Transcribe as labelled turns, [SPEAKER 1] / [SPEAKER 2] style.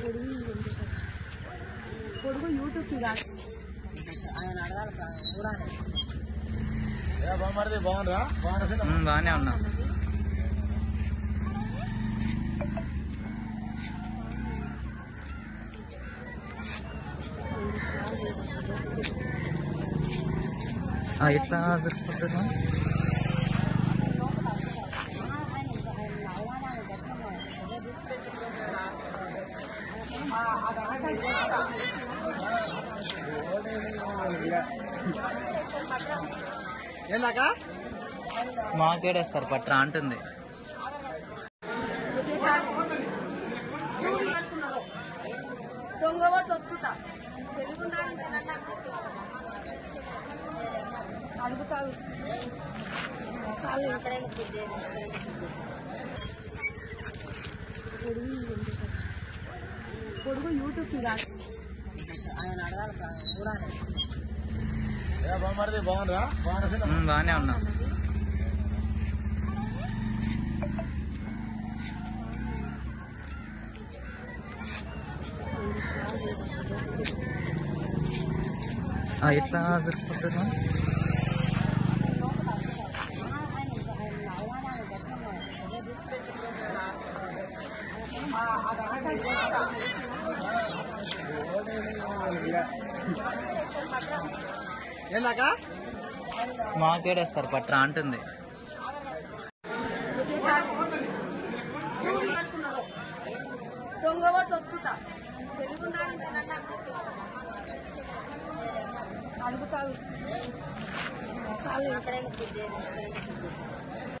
[SPEAKER 1] పొడుగు పొడుగు యూట్యూబ్కి కాదు ఆయన అడగాలి చూడాలి
[SPEAKER 2] బాగుమరిది బాగుందా బాగున్నా
[SPEAKER 3] ఉమ్, బాగానే ఉన్నా ఆ, ఎట్లా దొరుకుతుంది
[SPEAKER 2] ఏందాక
[SPEAKER 3] మాకేడేస్తారు పట్రా అంటుంది
[SPEAKER 1] దొంగ ఓట్లు వస్తుంటా తెలుగున్నాను అడుగుతావు చాలు పొడుగు పొడుగు యూట్యూబ్కి కాదు ఆయన అడగాలి చూడాలి
[SPEAKER 2] బాగుమరిది బాగుందా బాగున్నా
[SPEAKER 3] ఉమ్, బాగానే ఉన్నా ఆ, ఎట్లా దొరుకుతుంది
[SPEAKER 2] ఏందాక
[SPEAKER 3] మాకేడేస్తారు పట్రా అంటుంది
[SPEAKER 1] దొంగ ఓట్లు వస్తుంటా తెలుగున్నాను అడుగుతావు చాలు